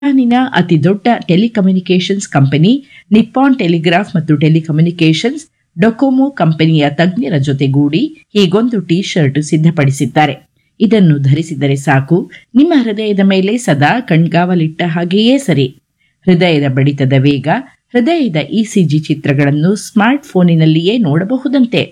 ಜಪಾನಿನ ಅತಿ ದೊಡ್ಡ ಟೆಲಿಕಮ್ಯುನಿಕೇಷನ್ಸ್ ಕಂಪನಿ ನಿಪ್ಪಾನ್ ಟೆಲಿಗ್ರಾಫ್ ಮತ್ತು ಟೆಲಿಕಮ್ಯುನಿಕೇಷನ್ಸ್ ಡೊಕೊಮೊ ಕಂಪನಿಯ ತಜ್ಞರ ಜೊತೆಗೂಡಿ ಹೀಗೊಂದು ಟಿ ಶರ್ಟ್ ಸಿದ್ಧಪಡಿಸಿದ್ದಾರೆ ಇದನ್ನು ಧರಿಸಿದರೆ ಸಾಕು ನಿಮ್ಮ ಹೃದಯದ ಮೇಲೆ ಸದಾ ಕಣ್ಗಾವಲಿಟ್ಟ ಹಾಗೆಯೇ ಸರಿ ಹೃದಯದ ಬಡಿತದ ವೇಗ ಹೃದಯದ ಇಸಿಜಿ ಚಿತ್ರಗಳನ್ನು ಸ್ಮಾರ್ಟ್ ಫೋನಿನಲ್ಲಿಯೇ ನೋಡಬಹುದಂತೆ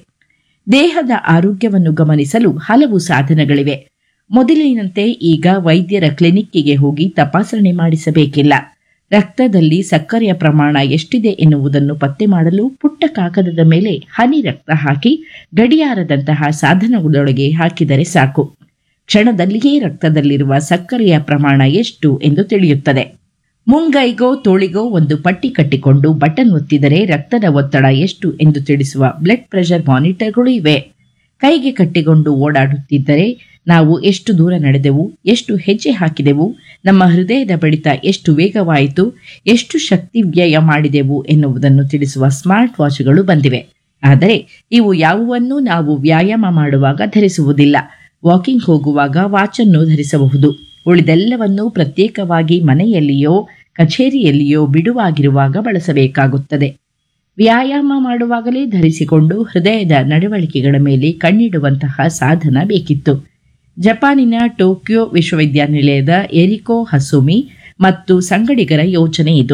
ದೇಹದ ಆರೋಗ್ಯವನ್ನು ಗಮನಿಸಲು ಹಲವು ಸಾಧನಗಳಿವೆ ಮೊದಲಿನಂತೆ ಈಗ ವೈದ್ಯರ ಕ್ಲಿನಿಕ್ಕಿಗೆ ಹೋಗಿ ತಪಾಸಣೆ ಮಾಡಿಸಬೇಕಿಲ್ಲ ರಕ್ತದಲ್ಲಿ ಸಕ್ಕರೆಯ ಪ್ರಮಾಣ ಎಷ್ಟಿದೆ ಎನ್ನುವುದನ್ನು ಪತ್ತೆ ಮಾಡಲು ಪುಟ್ಟ ಕಾಗದದ ಮೇಲೆ ಹನಿ ರಕ್ತ ಹಾಕಿ ಗಡಿಯಾರದಂತಹ ಸಾಧನಗಳೊಳಗೆ ಹಾಕಿದರೆ ಸಾಕು ಕ್ಷಣದಲ್ಲಿಯೇ ರಕ್ತದಲ್ಲಿರುವ ಸಕ್ಕರೆಯ ಪ್ರಮಾಣ ಎಷ್ಟು ಎಂದು ತಿಳಿಯುತ್ತದೆ ಮುಂಗೈಗೋ ತೋಳಿಗೋ ಒಂದು ಪಟ್ಟಿ ಕಟ್ಟಿಕೊಂಡು ಬಟನ್ ಒತ್ತಿದರೆ ರಕ್ತದ ಒತ್ತಡ ಎಷ್ಟು ಎಂದು ತಿಳಿಸುವ ಬ್ಲಡ್ ಪ್ರೆಷರ್ ಮಾನಿಟರ್ಗಳು ಇವೆ ಕೈಗೆ ಕಟ್ಟಿಕೊಂಡು ಓಡಾಡುತ್ತಿದ್ದರೆ ನಾವು ಎಷ್ಟು ದೂರ ನಡೆದೆವು ಎಷ್ಟು ಹೆಜ್ಜೆ ಹಾಕಿದೆವು ನಮ್ಮ ಹೃದಯದ ಬಡಿತ ಎಷ್ಟು ವೇಗವಾಯಿತು ಎಷ್ಟು ಶಕ್ತಿ ವ್ಯಯ ಮಾಡಿದೆವು ಎನ್ನುವುದನ್ನು ತಿಳಿಸುವ ಸ್ಮಾರ್ಟ್ ವಾಚ್ಗಳು ಬಂದಿವೆ ಆದರೆ ಇವು ಯಾವುವನ್ನೂ ನಾವು ವ್ಯಾಯಾಮ ಮಾಡುವಾಗ ಧರಿಸುವುದಿಲ್ಲ ವಾಕಿಂಗ್ ಹೋಗುವಾಗ ವಾಚನ್ನು ಧರಿಸಬಹುದು ಉಳಿದೆಲ್ಲವನ್ನೂ ಪ್ರತ್ಯೇಕವಾಗಿ ಮನೆಯಲ್ಲಿಯೋ ಕಚೇರಿಯಲ್ಲಿಯೋ ಬಿಡುವಾಗಿರುವಾಗ ಬಳಸಬೇಕಾಗುತ್ತದೆ ವ್ಯಾಯಾಮ ಮಾಡುವಾಗಲೇ ಧರಿಸಿಕೊಂಡು ಹೃದಯದ ನಡವಳಿಕೆಗಳ ಮೇಲೆ ಕಣ್ಣಿಡುವಂತಹ ಸಾಧನ ಬೇಕಿತ್ತು ಜಪಾನಿನ ಟೋಕಿಯೋ ವಿಶ್ವವಿದ್ಯಾನಿಲಯದ ಎರಿಕೋ ಹಸುಮಿ ಮತ್ತು ಸಂಗಡಿಗರ ಯೋಚನೆ ಇದು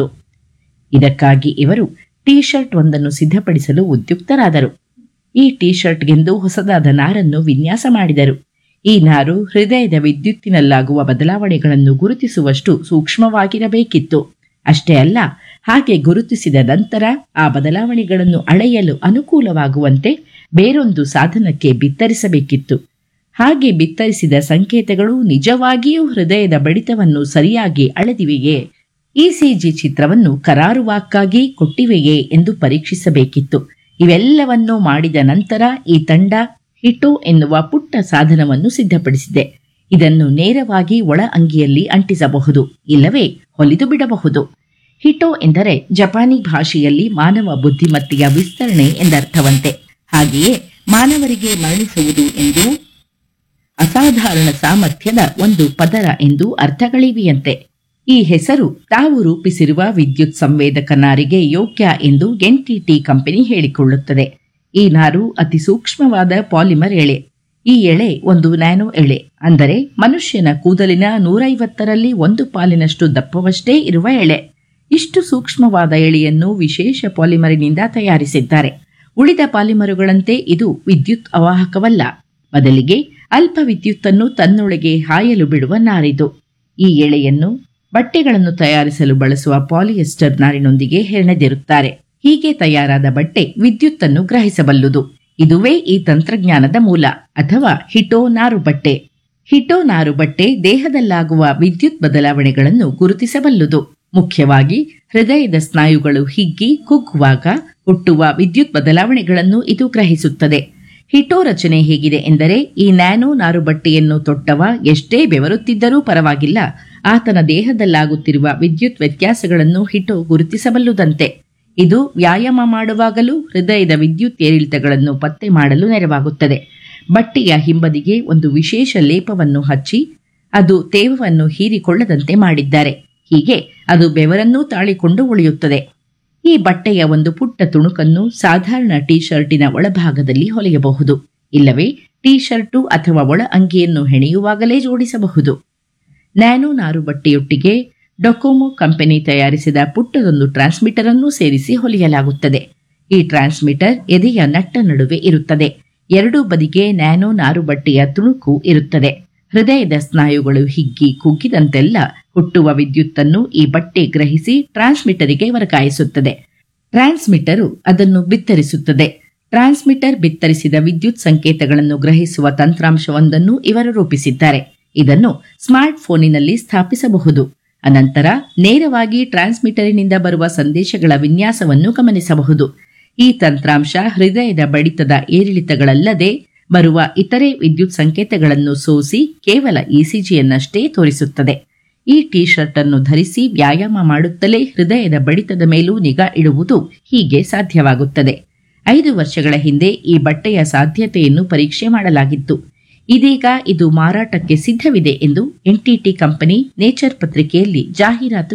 ಇದಕ್ಕಾಗಿ ಇವರು ಟಿ ಶರ್ಟ್ ಒಂದನ್ನು ಸಿದ್ಧಪಡಿಸಲು ಉದ್ಯುಕ್ತರಾದರು ಈ ಟಿ ಶರ್ಟ್ಗೆಂದು ಹೊಸದಾದ ನಾರನ್ನು ವಿನ್ಯಾಸ ಮಾಡಿದರು ಈ ನಾರು ಹೃದಯದ ವಿದ್ಯುತ್ತಿನಲ್ಲಾಗುವ ಬದಲಾವಣೆಗಳನ್ನು ಗುರುತಿಸುವಷ್ಟು ಸೂಕ್ಷ್ಮವಾಗಿರಬೇಕಿತ್ತು ಅಷ್ಟೇ ಅಲ್ಲ ಹಾಗೆ ಗುರುತಿಸಿದ ನಂತರ ಆ ಬದಲಾವಣೆಗಳನ್ನು ಅಳೆಯಲು ಅನುಕೂಲವಾಗುವಂತೆ ಬೇರೊಂದು ಸಾಧನಕ್ಕೆ ಬಿತ್ತರಿಸಬೇಕಿತ್ತು ಹಾಗೆ ಬಿತ್ತರಿಸಿದ ಸಂಕೇತಗಳು ನಿಜವಾಗಿಯೂ ಹೃದಯದ ಬಡಿತವನ್ನು ಸರಿಯಾಗಿ ಅಳೆದಿವೆಯೇ ಇಸಿಜಿ ಚಿತ್ರವನ್ನು ಕರಾರುವಾಕ್ಕಾಗಿ ಕೊಟ್ಟಿವೆಯೇ ಎಂದು ಪರೀಕ್ಷಿಸಬೇಕಿತ್ತು ಇವೆಲ್ಲವನ್ನೂ ಮಾಡಿದ ನಂತರ ಈ ತಂಡ ಹಿಟೋ ಎನ್ನುವ ಪುಟ್ಟ ಸಾಧನವನ್ನು ಸಿದ್ಧಪಡಿಸಿದೆ ಇದನ್ನು ನೇರವಾಗಿ ಒಳ ಅಂಗಿಯಲ್ಲಿ ಅಂಟಿಸಬಹುದು ಇಲ್ಲವೇ ಹೊಲಿದು ಬಿಡಬಹುದು ಹಿಟೋ ಎಂದರೆ ಜಪಾನಿ ಭಾಷೆಯಲ್ಲಿ ಮಾನವ ಬುದ್ಧಿಮತ್ತೆಯ ವಿಸ್ತರಣೆ ಎಂದರ್ಥವಂತೆ ಹಾಗೆಯೇ ಮಾನವರಿಗೆ ಮರಣಿಸುವುದು ಎಂದು ಅಸಾಧಾರಣ ಸಾಮರ್ಥ್ಯದ ಒಂದು ಪದರ ಎಂದು ಅರ್ಥಗಳಿವೆಯಂತೆ ಈ ಹೆಸರು ತಾವು ರೂಪಿಸಿರುವ ವಿದ್ಯುತ್ ಸಂವೇದಕ ನಾರಿಗೆ ಯೋಗ್ಯ ಎಂದು ಎನ್ಟಿಟಿ ಕಂಪನಿ ಹೇಳಿಕೊಳ್ಳುತ್ತದೆ ಈ ನಾರು ಅತಿ ಸೂಕ್ಷ್ಮವಾದ ಪಾಲಿಮರ್ ಎಳೆ ಈ ಎಳೆ ಒಂದು ನ್ಯಾನೋ ಎಳೆ ಅಂದರೆ ಮನುಷ್ಯನ ಕೂದಲಿನ ನೂರೈವತ್ತರಲ್ಲಿ ಒಂದು ಪಾಲಿನಷ್ಟು ದಪ್ಪವಷ್ಟೇ ಇರುವ ಎಳೆ ಇಷ್ಟು ಸೂಕ್ಷ್ಮವಾದ ಎಳೆಯನ್ನು ವಿಶೇಷ ಪಾಲಿಮರಿನಿಂದ ತಯಾರಿಸಿದ್ದಾರೆ ಉಳಿದ ಪಾಲಿಮರುಗಳಂತೆ ಇದು ವಿದ್ಯುತ್ ಅವಾಹಕವಲ್ಲ ಬದಲಿಗೆ ಅಲ್ಪ ವಿದ್ಯುತ್ತನ್ನು ತನ್ನೊಳಗೆ ಹಾಯಲು ಬಿಡುವ ನಾರಿದು ಈ ಎಳೆಯನ್ನು ಬಟ್ಟೆಗಳನ್ನು ತಯಾರಿಸಲು ಬಳಸುವ ಪಾಲಿಯೆಸ್ಟರ್ ನಾರಿನೊಂದಿಗೆ ಹೆಣೆದಿರುತ್ತಾರೆ ಹೀಗೆ ತಯಾರಾದ ಬಟ್ಟೆ ವಿದ್ಯುತ್ತನ್ನು ಗ್ರಹಿಸಬಲ್ಲುದು ಇದುವೇ ಈ ತಂತ್ರಜ್ಞಾನದ ಮೂಲ ಅಥವಾ ಹಿಟೋ ನಾರು ಬಟ್ಟೆ ಹಿಟೋ ನಾರು ಬಟ್ಟೆ ದೇಹದಲ್ಲಾಗುವ ವಿದ್ಯುತ್ ಬದಲಾವಣೆಗಳನ್ನು ಗುರುತಿಸಬಲ್ಲುದು ಮುಖ್ಯವಾಗಿ ಹೃದಯದ ಸ್ನಾಯುಗಳು ಹಿಗ್ಗಿ ಕುಗ್ಗುವಾಗ ಹುಟ್ಟುವ ವಿದ್ಯುತ್ ಬದಲಾವಣೆಗಳನ್ನು ಇದು ಗ್ರಹಿಸುತ್ತದೆ ಹಿಟೋ ರಚನೆ ಹೇಗಿದೆ ಎಂದರೆ ಈ ನ್ಯಾನೋ ನಾರು ಬಟ್ಟೆಯನ್ನು ತೊಟ್ಟವ ಎಷ್ಟೇ ಬೆವರುತ್ತಿದ್ದರೂ ಪರವಾಗಿಲ್ಲ ಆತನ ದೇಹದಲ್ಲಾಗುತ್ತಿರುವ ವಿದ್ಯುತ್ ವ್ಯತ್ಯಾಸಗಳನ್ನು ಹಿಟೋ ಗುರುತಿಸಬಲ್ಲುದಂತೆ ಇದು ವ್ಯಾಯಾಮ ಮಾಡುವಾಗಲೂ ಹೃದಯದ ವಿದ್ಯುತ್ ಏರಿಳಿತಗಳನ್ನು ಪತ್ತೆ ಮಾಡಲು ನೆರವಾಗುತ್ತದೆ ಬಟ್ಟೆಯ ಹಿಂಬದಿಗೆ ಒಂದು ವಿಶೇಷ ಲೇಪವನ್ನು ಹಚ್ಚಿ ಅದು ತೇವವನ್ನು ಹೀರಿಕೊಳ್ಳದಂತೆ ಮಾಡಿದ್ದಾರೆ ಹೀಗೆ ಅದು ಬೆವರನ್ನೂ ತಾಳಿಕೊಂಡು ಉಳಿಯುತ್ತದೆ ಈ ಬಟ್ಟೆಯ ಒಂದು ಪುಟ್ಟ ತುಣುಕನ್ನು ಸಾಧಾರಣ ಟಿ ಶರ್ಟಿನ ಒಳಭಾಗದಲ್ಲಿ ಹೊಲೆಯಬಹುದು ಇಲ್ಲವೇ ಟಿ ಶರ್ಟು ಅಥವಾ ಒಳ ಅಂಗಿಯನ್ನು ಹೆಣೆಯುವಾಗಲೇ ಜೋಡಿಸಬಹುದು ನ್ಯಾನೋ ನಾರು ಬಟ್ಟೆಯೊಟ್ಟಿಗೆ ಡೊಕೊಮೊ ಕಂಪನಿ ತಯಾರಿಸಿದ ಪುಟ್ಟದೊಂದು ಟ್ರಾನ್ಸ್ಮಿಟರ್ ಅನ್ನು ಸೇರಿಸಿ ಹೊಲಿಯಲಾಗುತ್ತದೆ ಈ ಟ್ರಾನ್ಸ್ಮಿಟರ್ ಎದೆಯ ನಟ್ಟ ನಡುವೆ ಇರುತ್ತದೆ ಎರಡೂ ಬದಿಗೆ ನ್ಯಾನೋ ನಾರು ಬಟ್ಟೆಯ ತುಣುಕು ಇರುತ್ತದೆ ಹೃದಯದ ಸ್ನಾಯುಗಳು ಹಿಗ್ಗಿ ಕುಗ್ಗಿದಂತೆಲ್ಲ ಹುಟ್ಟುವ ವಿದ್ಯುತ್ತನ್ನು ಈ ಬಟ್ಟೆ ಗ್ರಹಿಸಿ ಟ್ರಾನ್ಸ್ಮಿಟರಿಗೆ ವರ್ಗಾಯಿಸುತ್ತದೆ ಟ್ರಾನ್ಸ್ಮಿಟರು ಅದನ್ನು ಬಿತ್ತರಿಸುತ್ತದೆ ಟ್ರಾನ್ಸ್ಮಿಟರ್ ಬಿತ್ತರಿಸಿದ ವಿದ್ಯುತ್ ಸಂಕೇತಗಳನ್ನು ಗ್ರಹಿಸುವ ತಂತ್ರಾಂಶವೊಂದನ್ನು ಇವರು ರೂಪಿಸಿದ್ದಾರೆ ಇದನ್ನು ಸ್ಮಾರ್ಟ್ ಫೋನಿನಲ್ಲಿ ಸ್ಥಾಪಿಸಬಹುದು ಅನಂತರ ನೇರವಾಗಿ ಟ್ರಾನ್ಸ್ಮಿಟರಿನಿಂದ ಬರುವ ಸಂದೇಶಗಳ ವಿನ್ಯಾಸವನ್ನು ಗಮನಿಸಬಹುದು ಈ ತಂತ್ರಾಂಶ ಹೃದಯದ ಬಡಿತದ ಏರಿಳಿತಗಳಲ್ಲದೆ ಬರುವ ಇತರೆ ವಿದ್ಯುತ್ ಸಂಕೇತಗಳನ್ನು ಸೋಸಿ ಕೇವಲ ಇಸಿಜಿಯನ್ನಷ್ಟೇ ತೋರಿಸುತ್ತದೆ ಈ ಟಿ ಶರ್ಟ್ ಅನ್ನು ಧರಿಸಿ ವ್ಯಾಯಾಮ ಮಾಡುತ್ತಲೇ ಹೃದಯದ ಬಡಿತದ ಮೇಲೂ ನಿಗಾ ಇಡುವುದು ಹೀಗೆ ಸಾಧ್ಯವಾಗುತ್ತದೆ ಐದು ವರ್ಷಗಳ ಹಿಂದೆ ಈ ಬಟ್ಟೆಯ ಸಾಧ್ಯತೆಯನ್ನು ಪರೀಕ್ಷೆ ಮಾಡಲಾಗಿತ್ತು ಇದೀಗ ಇದು ಮಾರಾಟಕ್ಕೆ ಸಿದ್ಧವಿದೆ ಎಂದು ಎನ್ಟಿಟಿ ಕಂಪನಿ ನೇಚರ್ ಪತ್ರಿಕೆಯಲ್ಲಿ ಜಾಹೀರಾತು